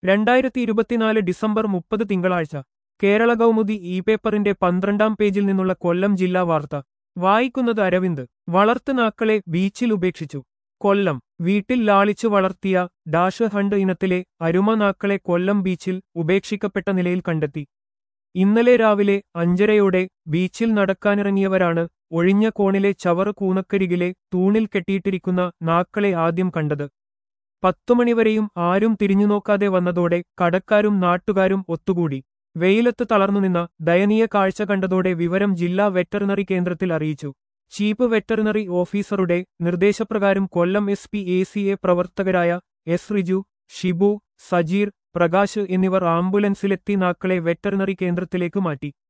രണ്ടായിരത്തി ഇരുപത്തിനാല് ഡിസംബർ മുപ്പത് തിങ്കളാഴ്ച കേരള കൗമുദി ഇ പേപ്പറിന്റെ പന്ത്രണ്ടാം പേജിൽ നിന്നുള്ള കൊല്ലം ജില്ലാ വാർത്ത വായിക്കുന്നത് അരവിന്ദ് വളർത്തുനാക്കളെ ബീച്ചിൽ ഉപേക്ഷിച്ചു കൊല്ലം വീട്ടിൽ ലാളിച്ചു വളർത്തിയ ഡാഷ് ഹണ്ട് ഇനത്തിലെ അരുമനാക്കളെ കൊല്ലം ബീച്ചിൽ ഉപേക്ഷിക്കപ്പെട്ട നിലയിൽ കണ്ടെത്തി ഇന്നലെ രാവിലെ അഞ്ചരയോടെ ബീച്ചിൽ നടക്കാനിറങ്ങിയവരാണ് ഒഴിഞ്ഞ കോണിലെ ചവറ് കൂനക്കരികിലെ തൂണിൽ കെട്ടിയിട്ടിരിക്കുന്ന നാക്കളെ ആദ്യം കണ്ടത് പത്തുമണിവരെയും ആരും തിരിഞ്ഞുനോക്കാതെ വന്നതോടെ കടക്കാരും നാട്ടുകാരും ഒത്തുകൂടി വെയിലത്ത് തളർന്നുനിന്ന ദയനീയ കാഴ്ച കണ്ടതോടെ വിവരം ജില്ലാ വെറ്ററിനറി കേന്ദ്രത്തിൽ അറിയിച്ചു ചീഫ് വെറ്ററിനറി ഓഫീസറുടെ നിർദ്ദേശപ്രകാരം Kollam S P A C A പ്രവർത്തകരായ എസ് റിജു ഷിബു സജീർ പ്രകാശ് എന്നിവർ ആംബുലൻസിലെത്തി നാക്കളെ വെറ്ററിനറി കേന്ദ്രത്തിലേക്ക് മാറ്റി